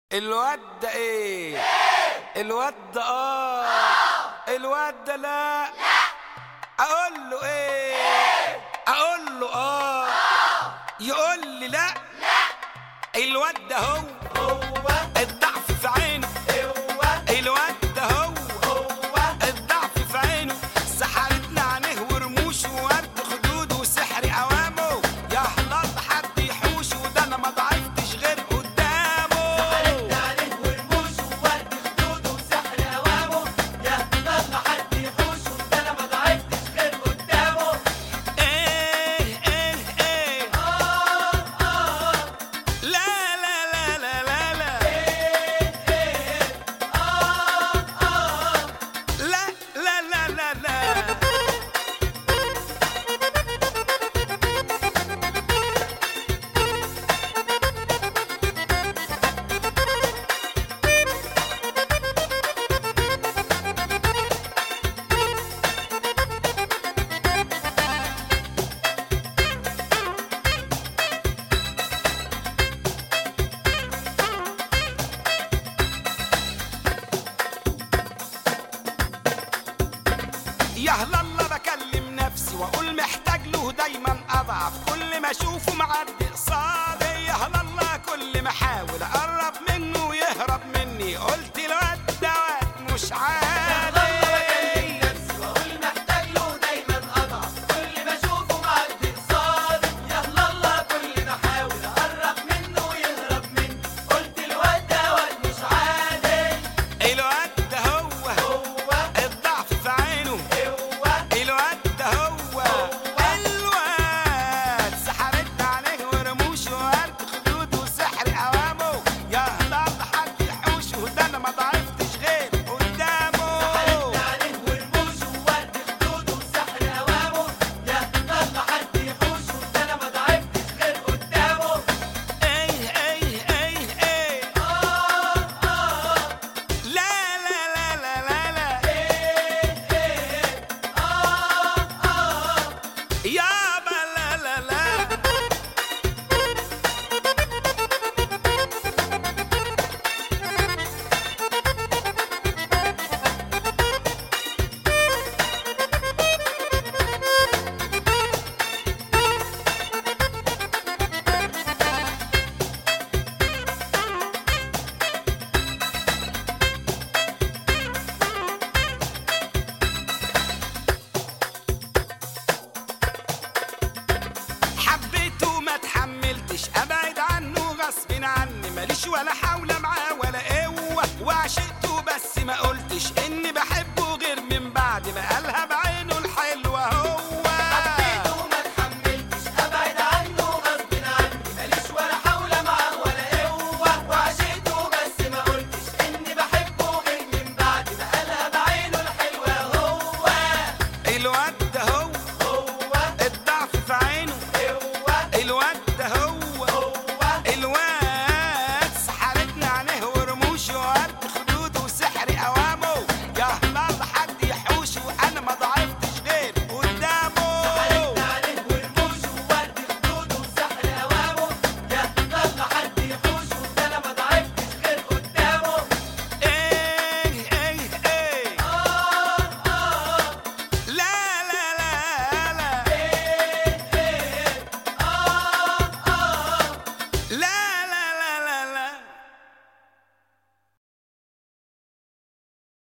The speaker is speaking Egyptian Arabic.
الواد ده ايه الواد ده اه الواد ده لا اقول له ايه اقول له اه يقول لي لا الواد ده هو الضعف في عينه الواد ده هو الضعف في عينه سحرتنا عينيه ورموشه وورد خدوده وسحر اوامه يا حلال حد يحوش وده انا ما ضعفتش غير قدامه ايه ايه ايه لا لا لا لا لا لا لا لا لا لا لا يا هلا الله بكلم نفسي واقول محتاج له دايما اضعف كل ما اشوفه معدي قصادي يا هلا الله كل ما احاول اقرب منه ويهرب مني قلت الواد ده واد مش عادي الواد ده هو الضعف في عينه الواد ده هو الواد سحرت عليه ورموش وورد خدود وسحر اوامه يا هلال حد يحوشه ده انا ما ضعفتش غير قدامه ايه ايه ايه ايه لا لا لا لا لا لا يابا لا لا لا حبيته ما تحملتش ابعد عنه غصب عني ماليش ولا حول معاه ولا قوه وعشقت